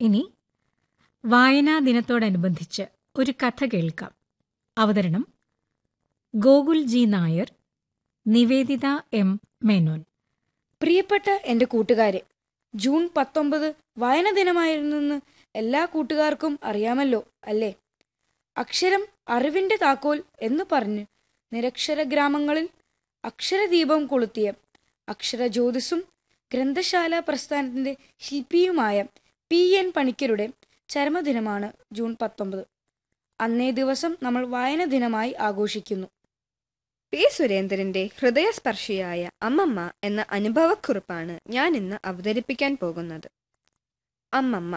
ഇനി വായനാ ദിനത്തോടനുബന്ധിച്ച് ഒരു കഥ കേൾക്കാം അവതരണം ഗോകുൽ ജി നായർ നിവേദിത എം മേനോൻ പ്രിയപ്പെട്ട എൻ്റെ കൂട്ടുകാരെ ജൂൺ പത്തൊമ്പത് വായന ദിനമായിരുന്നെന്ന് എല്ലാ കൂട്ടുകാർക്കും അറിയാമല്ലോ അല്ലേ അക്ഷരം അറിവിൻ്റെ താക്കോൽ എന്ന് പറഞ്ഞ് നിരക്ഷര ഗ്രാമങ്ങളിൽ അക്ഷരദീപം കൊളുത്തിയ അക്ഷര ജ്യോതിസും ഗ്രന്ഥശാല പ്രസ്ഥാനത്തിൻ്റെ ശില്പിയുമായ പി എൻ പണിക്കരുടെ ചരമദിനമാണ് ജൂൺ പത്തൊമ്പത് അന്നേ ദിവസം നമ്മൾ വായന ദിനമായി ആഘോഷിക്കുന്നു പി സുരേന്ദ്രന്റെ ഹൃദയസ്പർശിയായ അമ്മമ്മ എന്ന അനുഭവക്കുറിപ്പാണ് ഞാൻ ഇന്ന് അവതരിപ്പിക്കാൻ പോകുന്നത് അമ്മമ്മ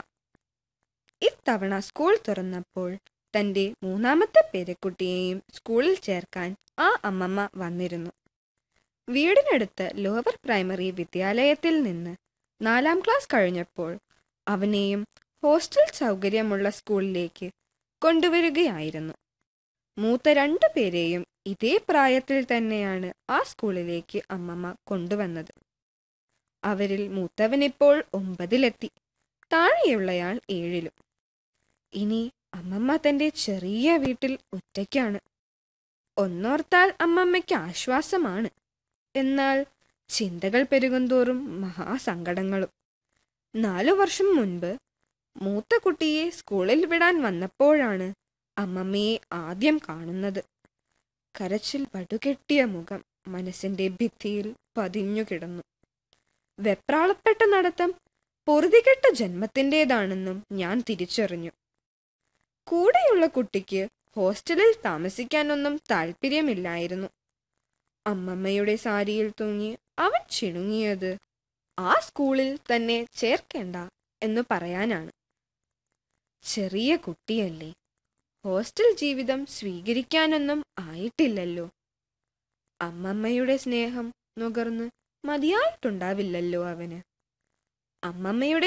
ഇത്തവണ സ്കൂൾ തുറന്നപ്പോൾ തന്റെ മൂന്നാമത്തെ പേരക്കുട്ടിയെയും സ്കൂളിൽ ചേർക്കാൻ ആ അമ്മമ്മ വന്നിരുന്നു വീടിനടുത്ത് ലോവർ പ്രൈമറി വിദ്യാലയത്തിൽ നിന്ന് നാലാം ക്ലാസ് കഴിഞ്ഞപ്പോൾ അവനെയും ഹോസ്റ്റൽ സൗകര്യമുള്ള സ്കൂളിലേക്ക് കൊണ്ടുവരികയായിരുന്നു മൂത്ത രണ്ടു പേരെയും ഇതേ പ്രായത്തിൽ തന്നെയാണ് ആ സ്കൂളിലേക്ക് അമ്മമ്മ കൊണ്ടുവന്നത് അവരിൽ മൂത്തവനിപ്പോൾ ഒമ്പതിലെത്തി താഴെയുള്ളയാൾ ഏഴിലും ഇനി അമ്മമ്മ തന്റെ ചെറിയ വീട്ടിൽ ഒറ്റയ്ക്കാണ് ഒന്നോർത്താൽ അമ്മമ്മയ്ക്ക് ആശ്വാസമാണ് എന്നാൽ ചിന്തകൾ പെരുകുന്തോറും മഹാസങ്കടങ്ങളും നാലു വർഷം മുൻപ് മൂത്ത കുട്ടിയെ സ്കൂളിൽ വിടാൻ വന്നപ്പോഴാണ് അമ്മമ്മയെ ആദ്യം കാണുന്നത് കരച്ചിൽ പടുകെട്ടിയ മുഖം മനസ്സിന്റെ ഭിത്തിയിൽ പതിഞ്ഞു കിടന്നു വെപ്രാളപ്പെട്ട നടത്തം പൊറുതികെട്ട ജന്മത്തിൻ്റെതാണെന്നും ഞാൻ തിരിച്ചറിഞ്ഞു കൂടെയുള്ള കുട്ടിക്ക് ഹോസ്റ്റലിൽ താമസിക്കാനൊന്നും താല്പര്യമില്ലായിരുന്നു അമ്മമ്മയുടെ സാരിയിൽ തൂങ്ങി അവൻ ചിണുങ്ങിയത് ആ സ്കൂളിൽ തന്നെ ചേർക്കേണ്ട എന്ന് പറയാനാണ് ചെറിയ കുട്ടിയല്ലേ ഹോസ്റ്റൽ ജീവിതം സ്വീകരിക്കാനൊന്നും ആയിട്ടില്ലല്ലോ അമ്മമ്മയുടെ സ്നേഹം നുകർന്ന് മതിയായിട്ടുണ്ടാവില്ലല്ലോ അവന് അമ്മമ്മയുടെ